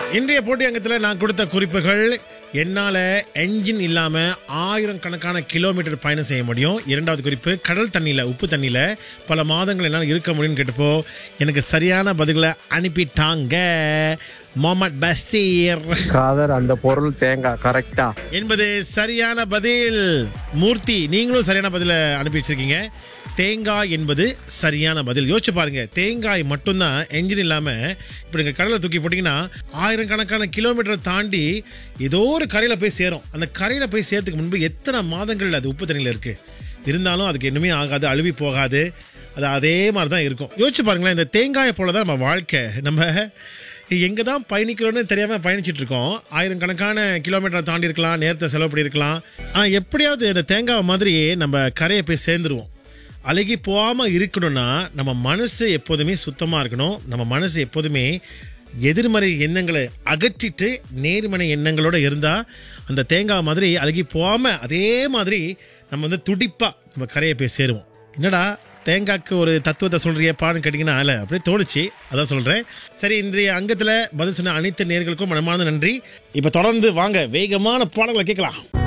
இன்றைய போட்டி அங்கத்தில் நான் கொடுத்த குறிப்புகள் என்னால் என்ஜின் இல்லாமல் ஆயிரம் கணக்கான கிலோமீட்டர் பயணம் செய்ய முடியும் இரண்டாவது குறிப்பு கடல் தண்ணியில் உப்பு தண்ணியில் பல மாதங்கள் என்னால் இருக்க முடியும்னு கேட்டப்போ எனக்கு சரியான பதில்களை அனுப்பிட்டாங்க முகமது பசீர் காதர் அந்த பொருள் தேங்காய் கரெக்டா என்பது சரியான பதில் மூர்த்தி நீங்களும் சரியான பதிலை அனுப்பி வச்சிருக்கீங்க தேங்காய் என்பது சரியான பதில் யோசிச்சு பாருங்க தேங்காய் மட்டும்தான் என்ஜின் இல்லாம இப்போ நீங்க கடலை தூக்கி போட்டீங்கன்னா ஆயிரக்கணக்கான கிலோமீட்டர் தாண்டி ஏதோ ஒரு கரையில போய் சேரும் அந்த கரையில போய் சேர்த்துக்கு முன்பு எத்தனை மாதங்கள் அது உப்பு தண்ணியில் இருக்கு இருந்தாலும் அதுக்கு இன்னுமே ஆகாது அழுவி போகாது அது அதே மாதிரி தான் இருக்கும் யோசிச்சு பாருங்களேன் இந்த தேங்காயை போல தான் நம்ம வாழ்க்கை நம்ம எங்கே தான் பயணிக்கிறோன்னு தெரியாமல் பயணிச்சிட்டு இருக்கோம் ஆயிரம் கணக்கான கிலோமீட்டரை தாண்டி இருக்கலாம் நேரத்தை செலவு பண்ணியிருக்கலாம் ஆனால் எப்படியாவது இந்த தேங்காய் மாதிரியே நம்ம கரையை போய் சேர்ந்துருவோம் அழுகி போகாமல் இருக்கணும்னா நம்ம மனசு எப்போதுமே சுத்தமாக இருக்கணும் நம்ம மனசு எப்போதுமே எதிர்மறை எண்ணங்களை அகற்றிட்டு நேர்மறை எண்ணங்களோட இருந்தால் அந்த தேங்காய் மாதிரி அழுகி போகாமல் அதே மாதிரி நம்ம வந்து துடிப்பாக நம்ம கரையை போய் சேருவோம் என்னடா தேங்காய்க்கு ஒரு தத்துவத்தை சொல்றியே பான்னு கேட்டிங்கன்னா இல்லை அப்படியே தோணுச்சு அதான் சொல்கிறேன் சரி இன்றைய அங்கத்தில் பதில் சொன்ன அனைத்து நேர்களுக்கும் மனமார்ந்த நன்றி இப்போ தொடர்ந்து வாங்க வேகமான பாடல்களை கேட்கலாம்